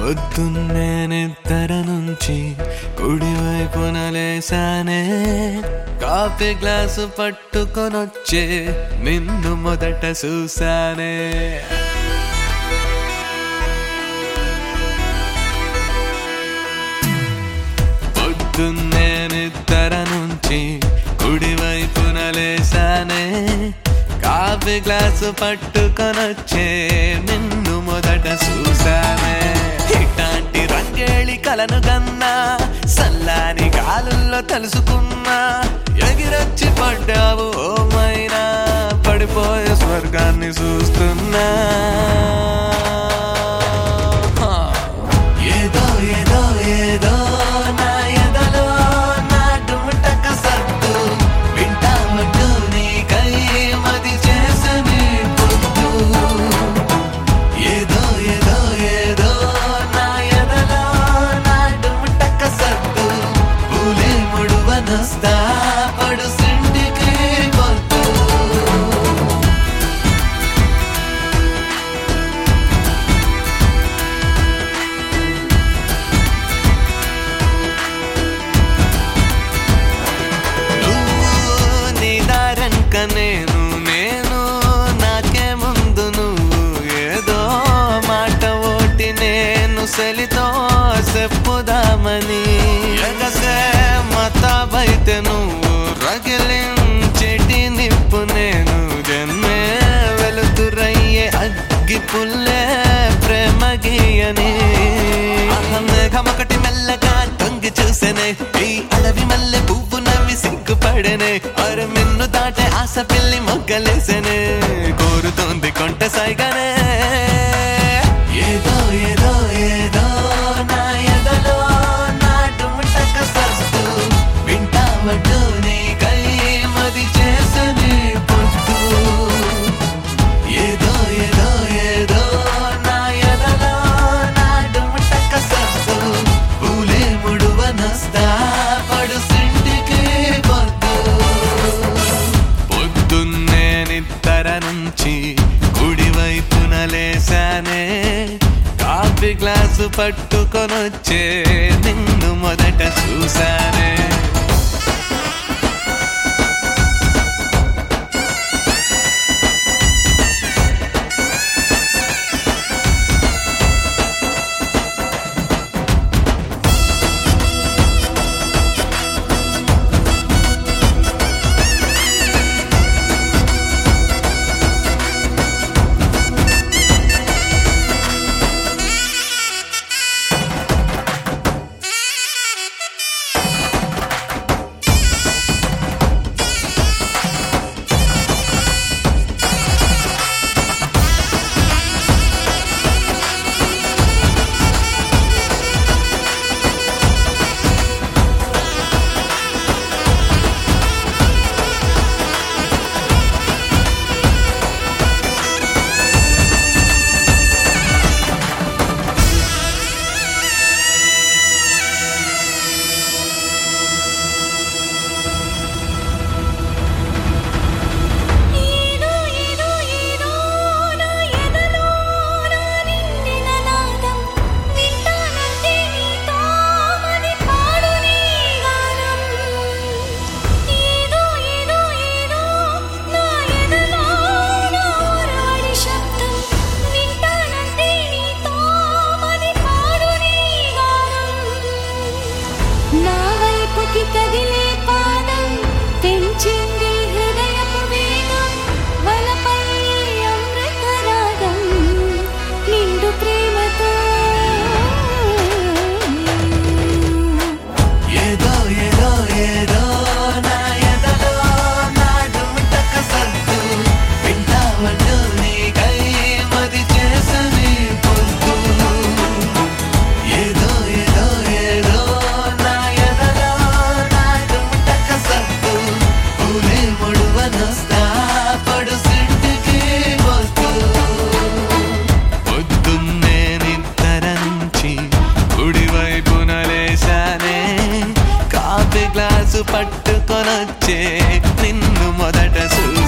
పొద్దున్నే నిద్ర నుంచి కుడివైపున లేసానే కాఫీ గ్లాసు పట్టుకొనొచ్చే నిన్ను మొదట చూసానే పొద్దున్నే నిద్ర నుంచి కుడివైపున లేసానే కాఫీ గ్లాసు పట్టుకొనొచ్చే నిన్ను మొదట చూసానే ఇట్లాంటి రంగేళి కలను గన్నా సల్లాని గాలుల్లో తలుసుకున్నా ఎగిరొచ్చి పడ్డావు ఓ మైనా పడిపోయే స్వర్గాన్ని చూస్తున్నా హా. ఏదో ఏదో ఏదో నా ఎదలో నాటుముటక సత్తు వింటామట్టు నీకై మది చేసని పొద్దు ఏదో ఏదో ఏదో నా ఎదలో నాటుముటక సత్తు పూలే ముడువనొస్తా పడు సిండికి పొద్దు నువ్వు నీ దారంక నేను నేను నాకే ముందు నువ్వు ఏదో మాట ఓటి నేను సెలితో చెప్పుదామని ఎగసే మతాబైతే నువ్వు రగిలించెటి నిప్పు నేను జన్మే వెలుతురయ్యే అగ్గి పుల్లే ప్రేమ గీయని మేఘమొకటి మెల్లగా తొంగి చూసేనే ఈ అడవి మల్లె పువ్వు నవ్వి సిగ్గుపడనే అరే మిన్ను దాటే ఆశ పిల్లి మొగ్గలేసనే కోరుతోంది కొంట సాయిగానే ఏదో ఏదో ఏదో నా ఎదలో నాటుముటక సత్తు వింటావట్టు నీకై మది చేసని పొద్దు ఏదో ఏదో ఏదో నా ఎదలో నాటుముటక సత్తు పూలే ముడువనొస్తా పడు సింటికి పొద్దు పొద్దున్నే నిద్ర నుంచి కుడివైపున లేసానే కాఫీ గ్లాసు పట్టుకొనొచ్చే నిన్ను మొదట చూసానే ఏదో ఏదో ఏదో నా ఎదలో నా నిండిన నాదం వింటానంటే నీతో మది పాడు నీ గానం ఏదో ఏదో ఏదో నా ఎదలో నా ఊరవడి శబ్దం వింటానంటే నీతో మది పాడు నీ గానం నా వైపుకి కదిలే పాదం పెంచింది హృదయపు వేగం వలపై అమృత రాగం నిండు ప్రేమతో ఏదో ఏదో ఏదో నా ఎదలో నాటుముటక సత్తు వింటావట్టు నీకై మది చేసని పొద్దు ఏదో ఏదో ఏదో నా ఎదలో నాటుముటక సత్తు పూలే ముడువనొస్తా పడు సింటికి వస్తూ పొద్దున్నే నిద్ర నుంచి కుడివైపున లేసానే కాఫీ గ్లాసు పట్టుకొనొచ్చే నిన్ను మొదట చూ